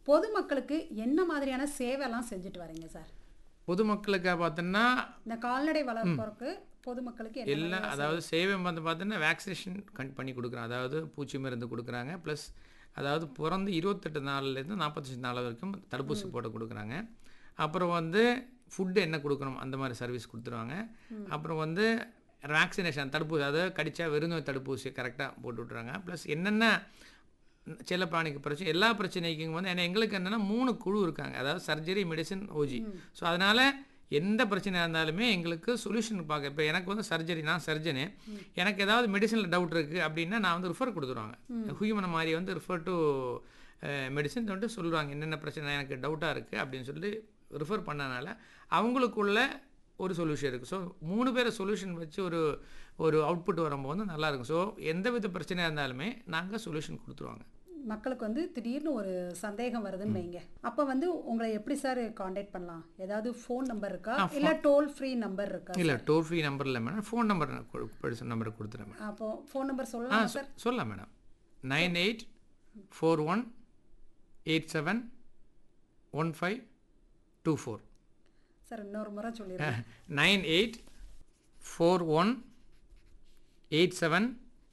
பொதுமக்களுக்கு என்ன மாதிரியான சேவைலாம் செஞ்சுட்டு வரீங்க சார் பொதுமக்களுக்கு பார்த்தோன்னா இந்த கால்நடை வளர்ப்போருக்கு பொதுமக்களுக்கு என்ன எல்லா அதாவது சேவை வந்து பார்த்தீங்கன்னா வேக்சினேஷன் கண் பண்ணி கொடுக்குறோம் அதாவது பூச்சி மருந்து கொடுக்குறாங்க ப்ளஸ் அதாவது பிறந்து இருபத்தெட்டு நாள்லேருந்து நாற்பத்தஞ்சு நாள் வரைக்கும் தடுப்பூசி போட்டு கொடுக்குறாங்க அப்புறம் வந்து ஃபுட்டு என்ன கொடுக்கணும் அந்த மாதிரி சர்வீஸ் கொடுத்துருவாங்க அப்புறம் வந்து வேக்சினேஷன் தடுப்பூசி அதாவது கடிச்சா வெறுநோய் தடுப்பூசி கரெக்டாக போட்டு விட்றாங்க ப்ளஸ் என்னென்ன செல்லப்பிராணிக்கு பிரச்சனை எல்லா பிரச்சனைக்கும் வந்து ஏன்னா எங்களுக்கு என்னென்னா மூணு குழு இருக்காங்க அதாவது சர்ஜரி மெடிசன் ஓஜி ஸோ அதனால் எந்த பிரச்சனையாக இருந்தாலுமே எங்களுக்கு சொல்யூஷன் பார்க்க இப்போ எனக்கு வந்து சர்ஜரி நான் சர்ஜனு எனக்கு ஏதாவது மெடிசனில் டவுட் இருக்குது அப்படின்னா நான் வந்து ரிஃபர் கொடுத்துருவாங்க ஹியூமன் மாதிரி வந்து ரிஃபர் டு மெடிசன் வந்துட்டு சொல்லுவாங்க என்னென்ன பிரச்சனை எனக்கு டவுட்டாக இருக்குது அப்படின்னு சொல்லி ரிஃபர் பண்ணனால அவங்களுக்குள்ள ஒரு சொல்யூஷன் இருக்குது ஸோ மூணு பேரை சொல்யூஷன் வச்சு ஒரு ஒரு அவுட்புட் வரும்போது நல்லா இருக்கும் ஸோ எந்த வித பிரச்சனையாக இருந்தாலுமே நாங்கள் சொல்யூஷன் கொடுத்துருவாங்க மக்களுக்கு வந்து திடீர்னு ஒரு சந்தேகம் வருதுன்னு வைங்க அப்போ வந்து உங்களை எப்படி சார் காண்டாக்ட் பண்ணலாம் ஏதாவது ஃபோன் நம்பர் இருக்கா இல்லை டோல் ஃப்ரீ நம்பர் இருக்கா இல்லை டோல் ஃப்ரீ நம்பர் இல்லை மேடம் ஃபோன் நம்பர் படிச்ச நம்பர் கொடுத்துறேன் மேடம் அப்போ ஃபோன் நம்பர் ஆ சொல்லலாம் சொ- சொல்லலாம் madam nine eight four one eight seven one five two four sir இன்னொரு முறை சொல்லிடுறேன் nine eight four one eight seven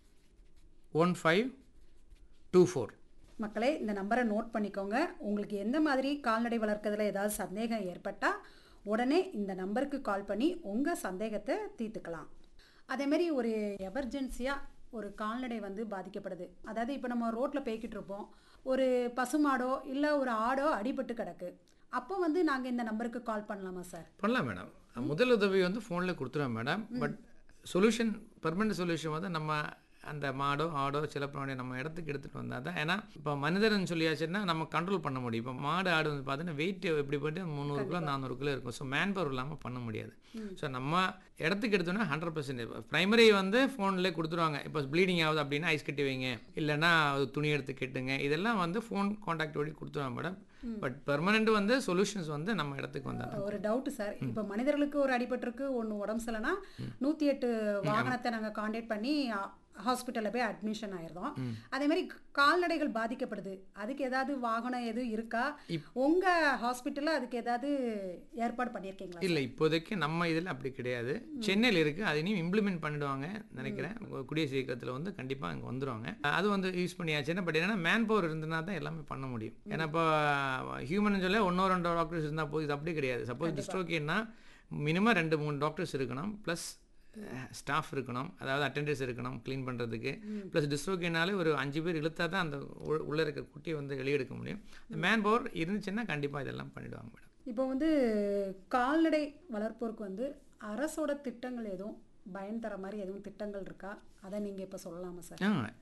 one five two four மக்களே இந்த நம்பரை நோட் பண்ணிக்கோங்க உங்களுக்கு எந்த மாதிரி கால்நடை வளர்க்கறதுல ஏதாவது சந்தேகம் ஏற்பட்டால் உடனே இந்த நம்பருக்கு கால் பண்ணி உங்கள் சந்தேகத்தை தீர்த்துக்கலாம் அதேமாரி ஒரு எமர்ஜென்சியாக ஒரு கால்நடை வந்து பாதிக்கப்படுது அதாவது இப்போ நம்ம ரோட்டில் போய்கிட்டு இருப்போம் ஒரு பசுமாடோ இல்லை ஒரு ஆடோ அடிபட்டு கிடக்கு அப்போ வந்து நாங்கள் இந்த நம்பருக்கு கால் பண்ணலாமா சார் பண்ணலாம் மேடம் முதல் உதவி வந்து ஃபோனில் கொடுத்துருவேன் madam but solution permanent solution வந்து நம்ம அந்த மாடோ ஆடோ சிலப்பிராணியோ நம்ம இடத்துக்கு எடுத்துகிட்டு வந்தால் தான் ஏன்னா இப்போ மனிதர்னு சொல்லியாச்சுன்னா நம்ம கண்ட்ரோல் பண்ண முடியும் இப்போ மாடு ஆடு வந்து பார்த்தீங்கன்னா வெயிட் எப்படி போட்டு முந்நூறு கிலோ நானூறு கிலோ இருக்கும் ஸோ மேன் பவர் இல்லாமல் பண்ண முடியாது ஸோ நம்ம இடத்துக்கு எடுத்தோன்னா ஹண்ட்ரட் பர்சன்ட் ப்ரைமரி வந்து ஃபோன்லேயே கொடுத்துருவாங்க இப்போ ப்ளீடிங் ஆகுது அப்படின்னா ஐஸ் கட்டி வைங்க இல்லைன்னா அது துணி எடுத்து கெட்டுங்க இதெல்லாம் வந்து ஃபோன் காண்டாக்ட் வழி கொடுத்துருவாங்க மேடம் பட் பெர்மனெண்ட் வந்து சொல்யூஷன்ஸ் வந்து நம்ம இடத்துக்கு வந்தால் ஒரு டவுட் சார் இப்போ மனிதர்களுக்கு ஒரு அடிபட்டிருக்கு ஒன்று உடம்பு சரியில்லைனா நூற்றி எட்டு வாகனத்தை நாங்கள் காண்டாக்ட் பண்ணி ஹாஸ்பிட்டலில் போய் அட்மிஷன் ஆயிருந்தோம் அதே மாதிரி கால்நடைகள் பாதிக்கப்படுது அதுக்கு ஏதாவது வாகனம் எதுவும் இருக்கா உங்கள் ஹாஸ்பிட்டலில் அதுக்கு ஏதாவது ஏற்பாடு பண்ணியிருக்கீங்களா இல்லை இப்போதைக்கு நம்ம இதில் அப்படி கிடையாது சென்னையில் இருக்குது அது இனியும் இம்ப்ளிமெண்ட் பண்ணிடுவாங்க நினைக்கிறேன் கூடிய சீக்கிரத்தில் வந்து கண்டிப்பாக அங்கே வந்துடுவாங்க அது வந்து யூஸ் பண்ணியாச்சுன்னா பட் என்னன்னா மேன் பவர் இருந்ததுனா தான் எல்லாமே பண்ண முடியும் ஏன்னா இப்போ ஹியூமன் சொல்ல ஒன்றோ ரெண்டோ டாக்டர்ஸ் இருந்தால் போதும் இது அப்படி கிடையாது சப்போஸ் டிஸ்ட்ரோக்கின்னா மினிமம் ரெண்டு மூணு டாக்டர்ஸ் இருக்கணும் ப்ளஸ் ஸ்டாஃப் இருக்கணும் அதாவது அட்டெண்டர்ஸ் இருக்கணும் க்ளீன் பண்ணுறதுக்கு ப்ளஸ் டிஸ்ட்ரோக்கினாலே ஒரு அஞ்சு பேர் இழுத்தா தான் அந்த உள்ள- உள்ள இருக்க குட்டியை வந்து வெளியெடுக்க முடியும் மேன் பவர் இருந்துச்சுன்னா கண்டிப்பாக இதெல்லாம் பண்ணிடுவாங்க மேடம் இப்போ வந்து கால்நடை வளர்ப்போருக்கு வந்து அரசோட திட்டங்கள் எதுவும் பயன் தர மாதிரி எதுவும் திட்டங்கள் இருக்கா அதை நீங்கள் இப்போ சொல்லலாமா சார் ஆ